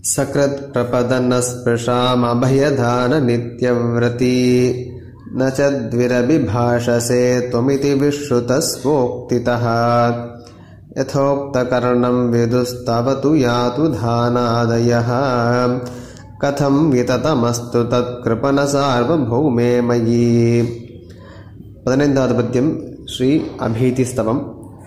सकृत् प्रपदन्नस्पृशामभयधाननित्यव्रती न च द्विरभिभाषसे त्वमिति विश्रुतस्वोक्तितः यथोक्तकर्णं विदुस्तव तु यातु धानादयः कथं विततमस्तु तत्कृपण सार्वभौमे मयि பதினைந்தாவது பத்தியம் ஸ்ரீ அபீதிஸ்தவம்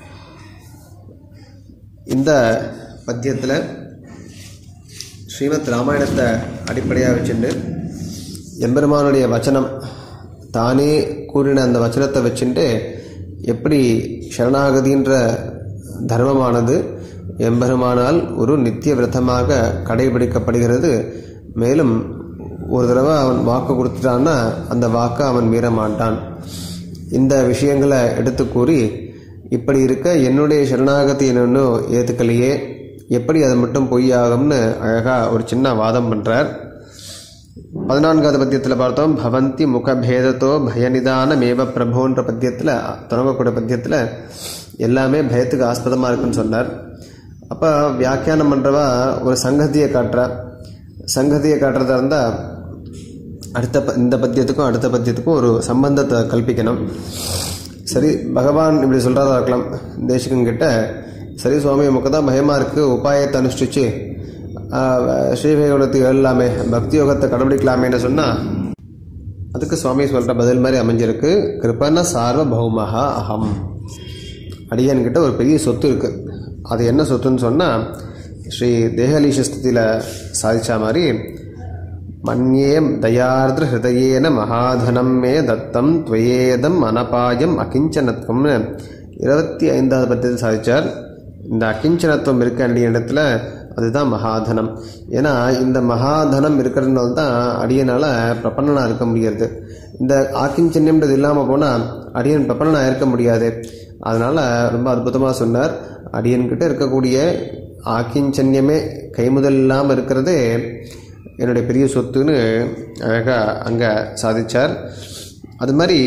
இந்த பத்தியத்தில் ஸ்ரீமத் ராமாயணத்தை அடிப்படையாக வச்சுட்டு எம்பெருமானுடைய வச்சனம் தானே கூறின அந்த வச்சனத்தை வச்சுட்டு எப்படி சரணாகதின்ற தர்மமானது எம்பெருமானால் ஒரு நித்திய விரதமாக கடைபிடிக்கப்படுகிறது மேலும் ஒரு தடவை அவன் வாக்கு கொடுத்துட்டான்னா அந்த வாக்கை அவன் மீற மாட்டான் இந்த விஷயங்களை எடுத்து கூறி இப்படி இருக்க என்னுடைய சரணாகதி என்னன்னு ஏற்றுக்கலையே எப்படி அது மட்டும் பொய்யாகும்னு அழகாக ஒரு சின்ன வாதம் பண்ணுறார் பதினான்காவது பத்தியத்தில் பார்த்தோம் பவந்தி முகபேதத்தோ பயநிதானமேவ பிரபோன்ற பத்தியத்தில் தொடங்கக்கூடிய பத்தியத்தில் எல்லாமே பயத்துக்கு ஆஸ்பதமாக இருக்குன்னு சொன்னார் அப்போ வியாக்கியானம் பண்ணுறவா ஒரு சங்கதியை காட்டுறா சங்கதியை காட்டுறதா இருந்தால் அடுத்த ப இந்த பத்தியத்துக்கும் அடுத்த பத்தியத்துக்கும் ஒரு சம்பந்தத்தை கல்பிக்கணும் சரி பகவான் இப்படி சொல்கிறதா இருக்கலாம் தேசிகங்கிட்ட சரி சுவாமி நமக்கு தான் பயமாக இருக்குது உபாயத்தை அனுஷ்டிச்சு ஸ்ரீவைகுணத்தை எழலாமே பக்தி யோகத்தை கடைபிடிக்கலாமேன்னு சொன்னால் அதுக்கு சுவாமி சொல்கிற பதில் மாதிரி அமைஞ்சிருக்கு கிருபன சார்வ பௌமஹா அகம் அடியன்கிட்ட ஒரு பெரிய சொத்து இருக்குது அது என்ன சொத்துன்னு சொன்னால் ஸ்ரீ தேகலீஷ ஸ்துதியில் சாதிச்ச மாதிரி மன்யே தயார்திர ஹிருதயேன மகாதனம் மே தத்தம் துவயேதம் அனபாயம் அகிஞ்சனத்துவம்னு இருபத்தி ஐந்தாவது பத்தியத்தில் சாதிச்சார் இந்த அகிஞ்சனத்துவம் இருக்க வேண்டிய இடத்துல அதுதான் மகாதனம் ஏன்னா இந்த மகாதனம் இருக்கிறதுனால தான் அடியனால் பிரபன்னனாக இருக்க முடியாது இந்த ஆக்கிஞ்சன்யம்ன்றது இல்லாமல் போனால் அடியன் பிரபன்னனாக இருக்க முடியாது அதனால் ரொம்ப அற்புதமாக சொன்னார் அடியன்கிட்ட இருக்கக்கூடிய ஆக்கிஞ்சன்யமே கைமுதல் இல்லாமல் இருக்கிறதே என்னுடைய பெரிய சொத்துன்னு அழகாக அங்கே சாதித்தார் அது மாதிரி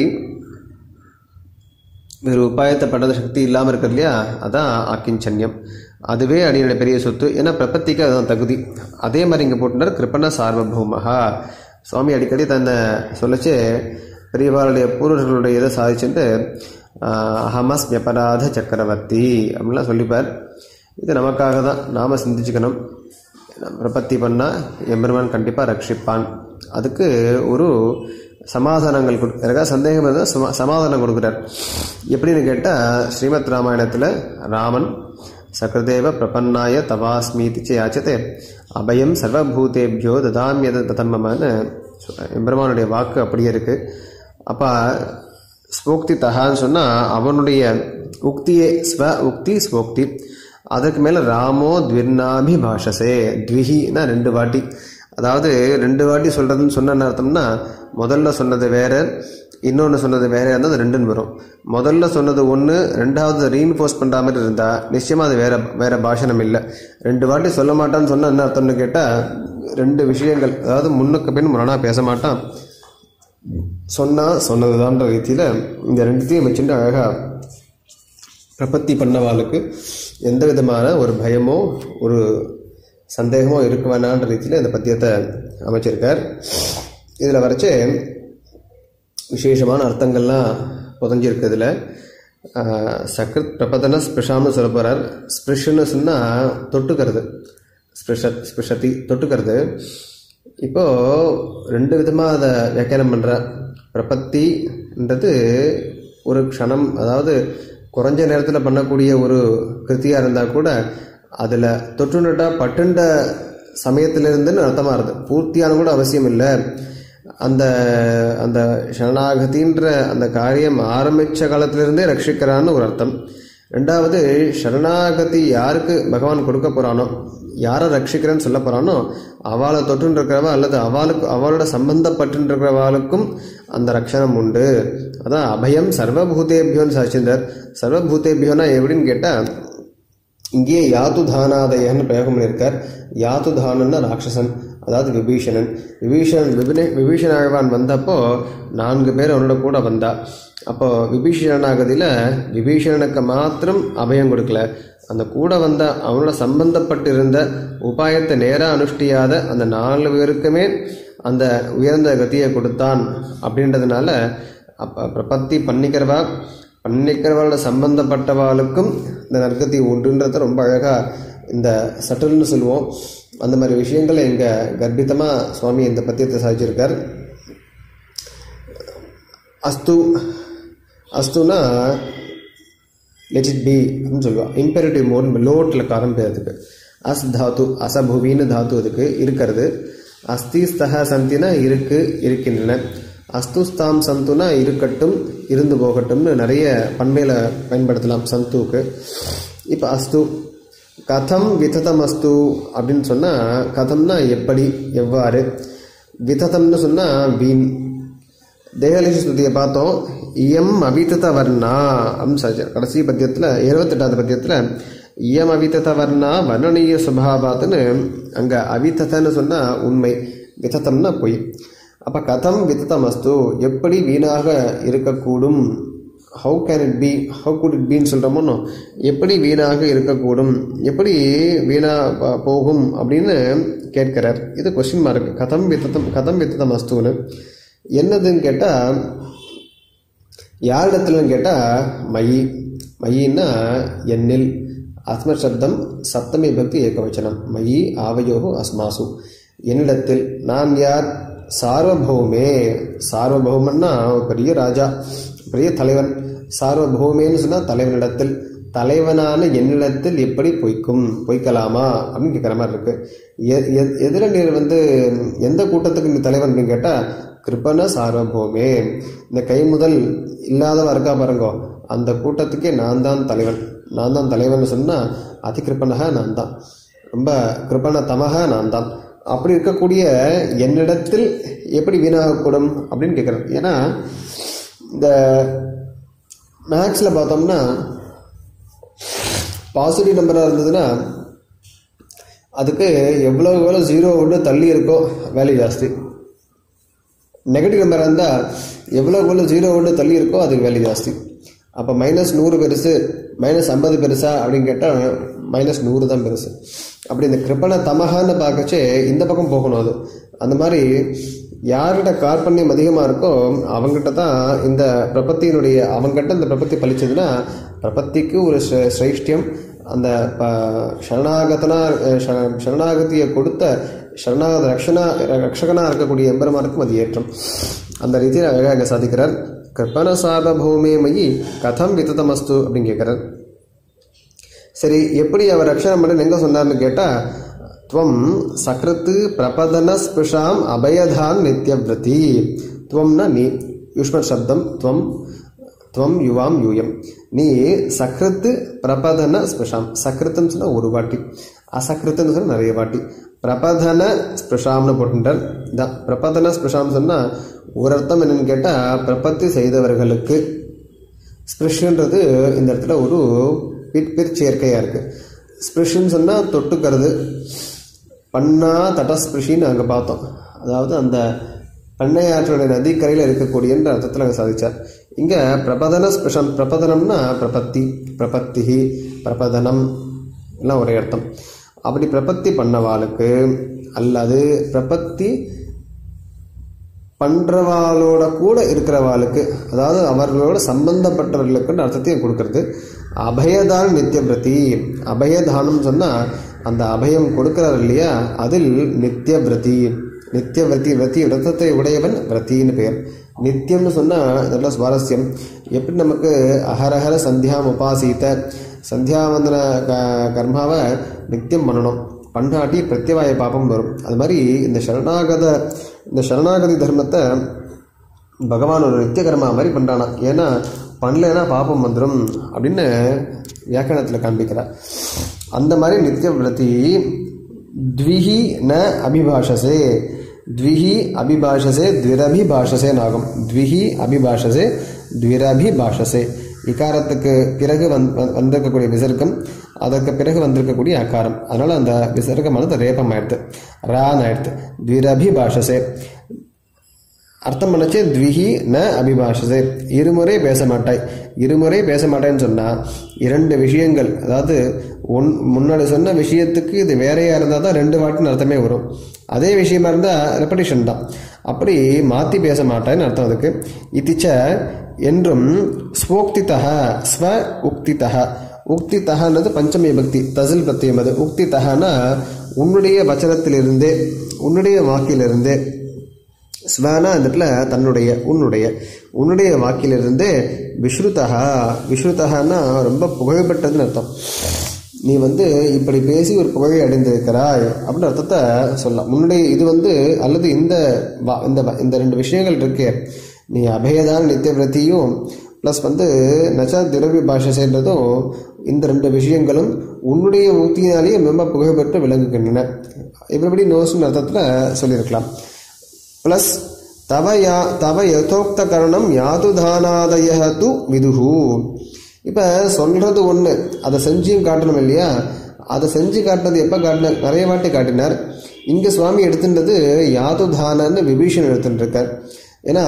வேறு உபாயத்தை படுற சக்தி இல்லாமல் இருக்கிறது இல்லையா அதான் ஆக்கிஞ்சன்யம் அதுவே அடியனுடைய பெரிய சொத்து ஏன்னா பிரபத்திக்கு அதுதான் தகுதி அதே மாதிரி இங்கே போட்டுனார் கிருப்பண சார்வபௌமஹா சுவாமி அடிக்கடி தன்னை சொல்லச்சு பெரியவாளுடைய பூர்வர்களுடைய இதை சாதிச்சுட்டு அகமஸ்மியபராத சக்கரவர்த்தி அப்படின்லாம் சொல்லிப்பார் இது நமக்காக தான் நாம் சிந்திச்சுக்கணும் பிரபத்தி பண்ணால் எம்பெருமான் கண்டிப்பாக ரட்சிப்பான் அதுக்கு ஒரு சமாதானங்கள் கொடு எனக்காக சந்தேகம் இருந்தால் சமா சமாதானம் கொடுக்குறார் எப்படின்னு கேட்டால் ஸ்ரீமத் ராமாயணத்தில் ராமன் சக்ரதேவ பிரபன்னாய தவாஸ்மீதி சே யாச்சதே அபயம் சர்வபூதேபியோ ததாமியத ததம்மன்னு எம்பெருமானுடைய வாக்கு அப்படியே இருக்குது அப்போ ஸ்வோக்தி தகான்னு சொன்னால் அவனுடைய உக்தியே ஸ்வ உக்தி ஸ்வோக்தி அதுக்கு மேலே ராமோ த்விர்னாபி பாஷசே த்விஹினா ரெண்டு வாட்டி அதாவது ரெண்டு வாட்டி சொல்கிறதுன்னு சொன்ன அர்த்தம்னா முதல்ல சொன்னது வேற இன்னொன்று சொன்னது வேற இருந்தால் அது ரெண்டுன்னு வரும் முதல்ல சொன்னது ஒன்று ரெண்டாவது ரீஇன்ஃபோர்ஸ் பண்ணுற மாதிரி இருந்தால் நிச்சயமாக அது வேற வேற பாஷணம் இல்லை ரெண்டு வாட்டி சொல்ல மாட்டான்னு சொன்னால் என்ன அர்த்தம்னு கேட்டால் ரெண்டு விஷயங்கள் அதாவது முன்னுக்கு பின் முரணாக பேச மாட்டான் சொன்னால் சொன்னதுதான்ற ரீதியில் இந்த ரெண்டுத்தையும் வச்சுட்டு அழகாக பிரபத்தி பண்ணவாளுக்கு எந்த விதமான ஒரு பயமோ ஒரு சந்தேகமோ இருக்க வேணான்ற ரீதியில் இந்த பத்தியத்தை அமைச்சிருக்கார் இதில் வரைச்சே விசேஷமான அர்த்தங்கள்லாம் புதஞ்சிருக்கு இதில் சக்ரத் பிரபதன ஸ்பிருஷாம்னு சொல்ல போகிறார் ஸ்பிருஷன்னு சொன்னால் தொட்டுக்கிறது ஸ்பிருஷ ஸ்பிருஷத்தி தொட்டுக்கிறது இப்போது ரெண்டு விதமாக அதை வியாக்கியானம் பண்ணுறார் பிரபத்தின்றது ஒரு க்ஷணம் அதாவது குறைஞ்ச நேரத்தில் பண்ணக்கூடிய ஒரு கிருத்தியாக இருந்தால் கூட அதில் தொற்றுநட்டா பட்டுண்ட சமயத்திலிருந்துன்னு அர்த்தமாக இருது பூர்த்தியான கூட அவசியம் இல்லை அந்த அந்த சரணாகதின்ற அந்த காரியம் ஆரம்பித்த காலத்திலிருந்தே ரட்சிக்கிறான்னு ஒரு அர்த்தம் ரெண்டாவது சரணாகதி யாருக்கு பகவான் கொடுக்க போகிறானோ யாரை ரட்சிக்கிறேன்னு சொல்ல போகிறானோ அவளை தொற்றுன்னு இருக்கிறவா அல்லது அவளுக்கு அவளோட சம்பந்தப்பட்டுருக்கிறவாளுக்கும் அந்த ரட்சணம் உண்டு அதான் அபயம் சர்வபூதேபியோன்னு சாட்சிந்தார் சர்வபூதேபியோனா எப்படின்னு கேட்டால் இங்கேயே யாத்து தானாதயன்னு பிரயோகம் பண்ணியிருக்கார் யாத்து தானன்னா ராட்சசன் அதாவது விபீஷணன் விபீஷணன் விபினே விபீஷண ஆழ்வான் வந்தப்போ நான்கு பேர் அவனோட கூட வந்தா அப்போ விபீஷணனாகதியில் விபீஷணனுக்கு மாத்திரம் அபயம் கொடுக்கல அந்த கூட வந்த அவனோட சம்பந்தப்பட்டிருந்த உபாயத்தை நேராக அனுஷ்டியாத அந்த நாலு பேருக்குமே அந்த உயர்ந்த கதியை கொடுத்தான் அப்படின்றதுனால அப்போ பிரபத்தி பண்ணிக்கிறவா பண்ணிக்கிறவளோட சம்பந்தப்பட்டவாளுக்கும் இந்த நற்கதி உண்டுன்றத ரொம்ப அழகாக இந்த சட்டல்னு சொல்லுவோம் அந்த மாதிரி விஷயங்களை இங்கே கர்ப்பித்தமாக சுவாமி இந்த பத்தியத்தை சாதிச்சிருக்கார் அஸ்து அஸ்துனா லெட் இட் பி அப்படின்னு சொல்லுவாள் இம்பெரட்டிவ் மோட் லோட்டில் காரம் பேர் அதுக்கு அஸ் தாத்து அசபுவின்னு தாத்து அதுக்கு இருக்கிறது அஸ்தி ஸ்தக சந்தினா இருக்கு இருக்கின்றன அஸ்துஸ்தாம் சந்துனா இருக்கட்டும் இருந்து போகட்டும்னு நிறைய பண்மையில் பயன்படுத்தலாம் சந்துவுக்கு இப்போ அஸ்து கதம் விததம் அஸ்து அப்படின்னு சொன்னால் கதம்னா எப்படி எவ்வாறு விததம்னு சொன்னால் வீண் தேகலிஷ ஸ்துதியை பார்த்தோம் இயம் அவிதத வர்ணா அப்படின்னு சாச்சு கடைசி பத்தியத்தில் இருபத்தெட்டாவது பத்தியத்தில் இயம் அவிதத வர்ணா வர்ணனீய சுபாவாத்துன்னு அங்கே அவிதத்தன்னு சொன்னால் உண்மை விதத்தம்னா பொய் அப்போ கதம் விதத்தம் அஸ்து எப்படி வீணாக இருக்கக்கூடும் how can it be how good it பீன்னு சொல்கிறோமோ எப்படி வீணாக இருக்கக்கூடும் எப்படி வீணா ப- போகும் அப்படின்னு கேட்கிறார் இது கொஸ்டின் மார்க் கதம் வித்ததம் கதம் வித்ததம் அஸ்துன்னு என்னதுன்னு கேட்டால் யாரிடத்துலன்னு கேட்டால் மயி மயின்னா எண்ணில் ஆத்ம சப்தம் சப்தமி பக்தி ஏகவச்சனம் மயி ஆவயோகு அஸ்மாசு என்னிடத்தில் நான் யார் சார்வபௌமே சார்வபௌமன்னா ஒரு பெரிய ராஜா பெரிய தலைவன் சார்வபௌமேன்னு சொன்னால் தலைவனிடத்தில் தலைவனான என்னிடத்தில் எப்படி பொய்க்கும் பொய்க்கலாமா அப்படின்னு கேட்குற மாதிரி இருக்கு எ- எ- எதுல நீர் வந்து எந்த கூட்டத்துக்கு நீ தலைவன் அப்படின்னு கேட்டால் கிருபன சார்வபௌமே இந்த கை முதல் இல்லாதவ இருக்கா பாருங்கோ அந்த கூட்டத்துக்கே நான் தான் தலைவன் நான் தான் தலைவன் சொன்னால் அதிகிருப்பனக நான் தான் ரொம்ப கிருபண தமக நான் தான் அப்படி இருக்கக்கூடிய என்னிடத்தில் எப்படி வீணாகக்கூடும் அப்படின்னு கேட்குறேன் ஏன்னா இந்த மேக்ஸில் பார்த்தோம்னா பாசிட்டிவ் நம்பராக இருந்ததுன்னா அதுக்கு எவ்வளோ எவ்வளோ ஜீரோ விட்டு தள்ளி இருக்கோ வேல்யூ ஜாஸ்தி நெகட்டிவ் நம்பராக இருந்தால் எவ்வளோ எவ்வளோ ஜீரோ விட்டு தள்ளி இருக்கோ அதுக்கு வேல்யூ ஜாஸ்தி அப்போ மைனஸ் நூறு பெருசு மைனஸ் ஐம்பது பெருசா அப்படின்னு கேட்டால் மைனஸ் நூறு தான் பெருசு அப்படி இந்த கிருப்பண தமகான்னு பார்க்கச்சே இந்த பக்கம் போகணும் அது அந்த மாதிரி யார்கிட்ட கார்பண்யம் அதிகமாக இருக்கோ அவங்ககிட்ட தான் இந்த பிரபத்தியினுடைய அவங்ககிட்ட இந்த பிரபத்தி பலிச்சதுன்னா பிரபத்திக்கு ஒரு ஸ்ர- சிரேஷ்டியம் அந்த ப சரணாகதனா ச- சரணாகதியை கொடுத்த சரணாகத ரக்ஷனா ரக்ஷகனாக இருக்கக்கூடிய எம்பெருமானுக்கும் அது ஏற்றம் அந்த ரீதியில் அழகாக இங்கே சாதிக்கிறார் கற்பன சார்வபௌமே மயி கதம் வித்ததமஸ்து அப்படின்னு கேட்குறார் சரி எப்படி அவர் ரக்ஷணம் பண்ண எங்க சொன்னார்னு கேட்டா துவம் சக்ருத்து பிரபதன ஸ்பிருஷாம் அபயதான் நித்யவிரதி துவம்னா நீ யுஷ்மத் சப்தம் துவம் துவம் யுவாம் யூயம் நீ சக்ருத்து பிரபதன ஸ்பிருஷாம் சக்ருத்துன்னு சொன்னா ஒரு வாட்டி அசக்ருத்துன்னு சொன்னா நிறைய வாட்டி பிரபதன ஸ்பிருஷாம்னு போட்டுட்டார் இதான் பிரபதன ஸ்பிருஷாம் சொன்னா ஒரு அர்த்தம் என்னன்னு கேட்டா பிரபத்தி செய்தவர்களுக்கு ஸ்பிரிஷ்ன்றது இந்த இடத்துல ஒரு பிற் பிற்சேர்க்கையாக இருக்குது ஸ்பிரிஷ்ன்னு சொன்னால் தொட்டுக்கிறது பண்ணா தட்டஸ்பிருஷின்னு அங்கே பார்த்தோம் அதாவது அந்த பண்ணையாற்றோட நதிக்கரையில் இருக்கக்கூடியன்ற அர்த்தத்தில் அங்கே சாதிச்சார் இங்கே பிரபதன ஸ்பிருஷம் பிரபதனம்னா பிரபத்தி பிரபத்திஹி பிரபதனம் எல்லாம் ஒரே அர்த்தம் அப்படி பிரபத்தி பண்ணவாளுக்கு அல்லது பிரபத்தி பண்றவாளோட கூட இருக்கிறவாளுக்கு அதாவது அவர்களோட சம்பந்தப்பட்டவர்களுக்குன்னு அர்த்தத்தையும் கொடுக்கறது அபயதான் நித்தியபிரதி அபயதானம் சொன்னா அந்த அபயம் கொடுக்கிறார் இல்லையா அதில் நித்தியபிரதி நித்தியவிரதி விரதி விரதத்தை உடையவன் விரத்தின்னு பெயர் நித்தியம்னு சொன்னா இதெல்லாம் சுவாரஸ்யம் எப்படி நமக்கு அகரஹர சந்தியாம் உபாசித்த சந்தியாவந்தன க- கர்மாவை நித்தியம் பண்ணணும் பண்ணாட்டி பிரத்யவாய பாபம் வரும் அது மாதிரி இந்த சரணாகத இந்த சரணாகதி தர்மத்தை பகவான் ஒரு நித்திய கர்மா மாதிரி பண்ணுறானா ஏன்னா பண்ணலைன்னா பாபம் வந்துடும் அப்படின்னு வியாக்கரணத்தில் காண்பிக்கிறார் அந்த மாதிரி நித்திய விரதி த்விஹி ந அபிபாஷசே த்விஹி அபிபாஷசே த்விரபிபாஷசே நாகும் த்விஹி அபிபாஷசே த்விரபிபாஷசே இகாரத்துக்கு பிறகு வந் வந்- வந்திருக்கக்கூடிய விசர்க்கம் அதற்கு பிறகு வந்திருக்கக்கூடிய அகாரம் அதனால அந்த விசர்க்கமானது ரேபம் ஆயிடுது ரான் ஆயிடுது த்விரபிபாஷசே அர்த்தம் பண்ணச்சே த்விஹி ந அபிபாஷசே இருமுறை பேச மாட்டாய் இருமுறை பேச மாட்டேன்னு சொன்னா இரண்டு விஷயங்கள் அதாவது ஒன் முன்னாடி சொன்ன விஷயத்துக்கு இது வேறையா இருந்தால் தான் ரெண்டு வாட்டின்னு அர்த்தமே வரும் அதே விஷயமா இருந்தால் ரெப்படிஷன் தான் அப்படி மாற்றி பேச மாட்டேன்னு அர்த்தம் அதுக்கு இத்திச்ச என்றும் ஸ்வோக்திதः ஸ்வ உக்திதः உக்திதஹன்றது பஞ்சமி பக்தி தசில் பிரத்தியம் அது உக்திதஹனா உன்னுடைய வச்சனத்திலிருந்தே உன்னுடைய வாக்கிலிருந்தே ஸ்வனா அந்த இடத்துல தன்னுடைய உன்னுடைய உன்னுடைய வாக்கிலிருந்து விஸ்ருதா விஸ்ருதகான்னா ரொம்ப புகழ்பெற்றதுன்னு அர்த்தம் நீ வந்து இப்படி பேசி ஒரு புகழை அடைந்திருக்கிறாய் அப்படின்னு அர்த்தத்தை சொல்லலாம் முன்னுடைய இது வந்து அல்லது இந்த வா- இந்த வ- இந்த ரெண்டு விஷயங்கள் இருக்கு நீ அபயதான் நித்தியவிரத்தியும் ப்ளஸ் வந்து நச்ச திரவிய பாஷைன்றதும் இந்த ரெண்டு விஷயங்களும் உன்னுடைய உக்தியினாலேயே ரொம்ப புகழ்பெற்று விளங்குகின்றன இப்படி நோஸ்னு அர்த்தத்தில் சொல்லியிருக்கலாம் ಪ್ಲಸ್ ತವ ಯಾ ತವ யதோக்த கரணம் யாதுதானாதய து விதுஹு இப்போ சொல்றது ஒன்று அதை செஞ்சியும் காட்டணும் இல்லையா அதை செஞ்சு காட்டினது எப்போ காட்டினார் நிறைய வாட்டி காட்டினார் இங்கே சுவாமி எடுத்துன்றது யாதுதானன்னு விபீஷன் எடுத்துட்டு இருக்கார் ஏன்னா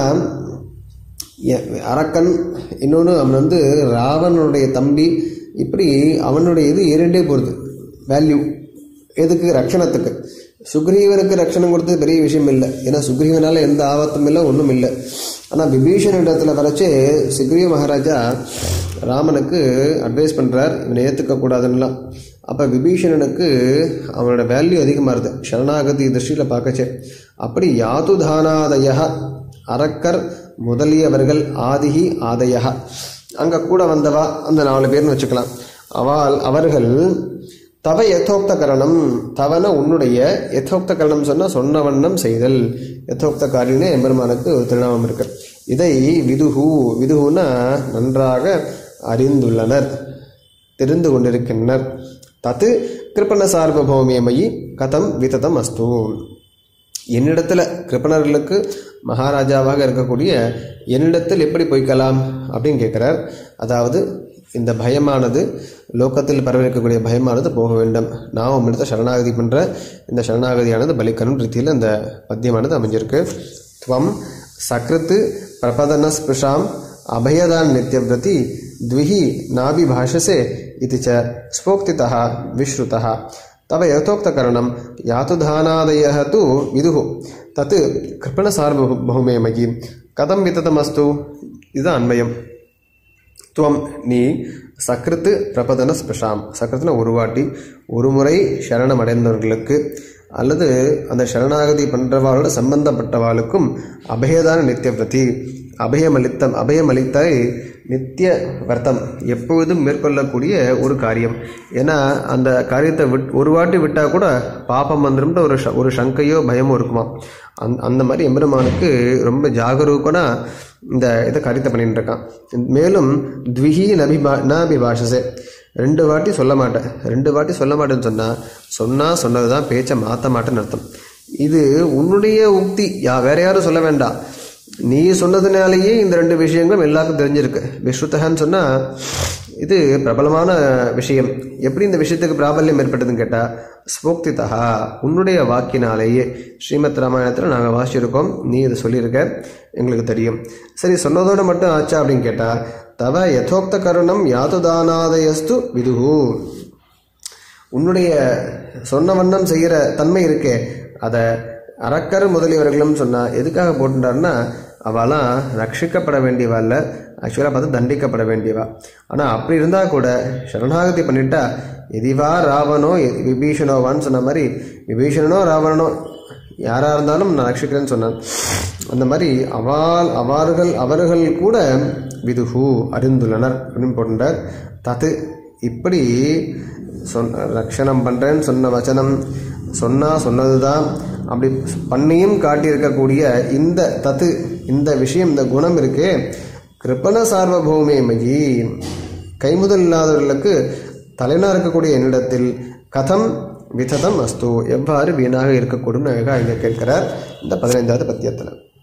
எ- அரக்கன் இன்னொன்று அவன் வந்து ராவணனுடைய தம்பி இப்படி அவனுடைய இது இரண்டே போகிறது வேல்யூ எதுக்கு ரக்ஷணத்துக்கு சுக்ரீவனுக்கு ரக்ஷணம் கொடுத்தது பெரிய விஷயம் இல்லை ஏன்னா சுக்ரீவனால எந்த ஆபத்தும் இல்லை ஒன்றும் இல்லை ஆனால் விபீஷன் இடத்துல வரைச்சே சுக்ரீவ மகாராஜா ராமனுக்கு அட்வைஸ் பண்ணுறார் இவனை ஏற்றுக்க கூடாதுன்னெலாம் அப்போ விபீஷணனுக்கு அவனோட வேல்யூ அதிகமாக இருது சரணாகதி திருஷ்டியில் பார்க்கச்சே அப்படி யாதுதானாதய அரக்கர் முதலியவர்கள் ஆதிகி ஆதய அங்கே கூட வந்தவா அந்த நாலு பேர்னு வச்சுக்கலாம் அவள் அவர்கள் தவ யதோக்த கரணம் தவன உன்னுடைய யதோக்த கரணம் சொன்னா சொன்ன வண்ணம் செய்தல் யதோக்த காரின்னு எம்பெருமானுக்கு ஒரு திருநாமம் இருக்கு இதை விதுஹு விதுகுனா நன்றாக அறிந்துள்ளனர் தெரிந்து கொண்டிருக்கின்றனர் தத்து கிருப்பண சார்வபௌமியமயி கதம் விததம் அஸ்து என்னிடத்துல கிருப்பணர்களுக்கு மகாராஜாவாக இருக்கக்கூடிய என்னிடத்தில் எப்படி பொய்க்கலாம் அப்படின்னு கேட்கிறார் அதாவது இந்த பயமானது லோகத்தில் பரவிருக்கக்கூடிய பயமானது போக வேண்டும் நான் உம்மிடத்தை சரணாகதி பண்ற இந்த சரணாகதியானது பலிக்கணும் ரீதியில் இந்த பத்தியமானது அமைஞ்சிருக்கு துவம் சக்ருத்து பிரபதன ஸ்பிருஷாம் அபயதான் நித்யவிரதி द्विहि नाभिभाषसे इति च स्फोक्तितः विश्रुतः तव यथोक्तकरणं यातुधानादयः तु विदुः तत् कृपणसार्वभौमे मयि कथं विततमस्तु இது அன்வயம் துவம் நீ சக்ருத்து பிரபதன ஸ்பிருஷாம் சக்ருத்துன ஒரு வாட்டி ஒரு முறை சரணம் அடைந்தவர்களுக்கு அல்லது அந்த சரணாகதி பண்றவாளோட சம்பந்தப்பட்டவாளுக்கும் அபயதான நித்தியவிரதி அபயமளித்தம் அபயமளித்தை நித்திய வர்த்தம் எப்பொழுதும் மேற்கொள்ளக்கூடிய ஒரு காரியம் ஏன்னா அந்த காரியத்தை விட் ஒரு வாட்டி விட்டால் கூட பாப்பம் வந்துடும்ன்ற ஒரு ஷ- ஒரு சங்கையோ பயமோ இருக்குமா அந் அந்த மாதிரி எம்பெருமானுக்கு ரொம்ப ஜாகரூகனா இந்த இதை காரியத்தை பண்ணிட்டு இருக்கான் மேலும் த்விஹி நபிபா நபிபாஷசே ரெண்டு வாட்டி சொல்ல மாட்டேன் ரெண்டு வாட்டி சொல்ல மாட்டேன்னு சொன்னா சொன்னா சொன்னது தான் பேச்சை மாற்ற மாட்டேன்னு அர்த்தம் இது உன்னுடைய உக்தி யா வேற யாரும் சொல்ல வேண்டாம் நீ சொன்னதுனாலேயே இந்த ரெண்டு விஷயங்களும் எல்லாருக்கும் தெரிஞ்சிருக்கு விஸ்ருத்தகன்னு சொன்னா இது பிரபலமான விஷயம் எப்படி இந்த விஷயத்துக்கு பிராபல்யம் ஏற்பட்டதுன்னு கேட்டா ஸ்போக்திதா உன்னுடைய வாக்கினாலேயே ஸ்ரீமத் ராமாயணத்தில் நாங்கள் வாசிச்சிருக்கோம் நீ இதை சொல்லியிருக்க எங்களுக்கு தெரியும் சரி சொன்னதோட மட்டும் ஆச்சா அப்படின்னு கேட்டா தவ யதோக்த கருணம் யாதுதானாதயஸ்து விதுகு உன்னுடைய சொன்ன வண்ணம் செய்கிற தன்மை இருக்கே அதை அரக்கர் முதலியவர்களும் சொன்னா எதுக்காக போட்டுட்டாருன்னா அவெல்லாம் ரட்சிக்கப்பட வேண்டியவா இல்லை ஆக்சுவலாக பார்த்து தண்டிக்கப்பட வேண்டியவா ஆனால் அப்படி இருந்தால் கூட சரணாகதி பண்ணிட்டா எதிவா ராவணோ எ- விபீஷணோவான்னு சொன்ன மாதிரி விபீஷணனோ ராவணனோ யாராக இருந்தாலும் நான் ரட்சிக்கிறேன்னு சொன்னான் அந்த மாதிரி அவால் அவார்கள் அவர்கள் கூட விதுகு அறிந்துள்ளனர் அப்படின்னு போட்டுட்டார் தத்து இப்படி சொன் ரக்ஷணம் பண்ணுறேன்னு சொன்ன வச்சனம் சொன்னா சொன்னதுதான் அப்படி பண்ணியும் காட்டியிருக்கக்கூடிய இந்த தத்து இந்த விஷயம் இந்த குணம் இருக்கே கிருப்பண சார்வபௌமே மகி கைமுதல் இல்லாதவர்களுக்கு தலைவனாக இருக்கக்கூடிய என்னிடத்தில் கதம் விததம் அஸ்து எவ்வாறு வீணாக இருக்கக்கூடும் அழகாக இங்கே கேட்கிறார் இந்த பதினைந்தாவது பத்தியத்தில்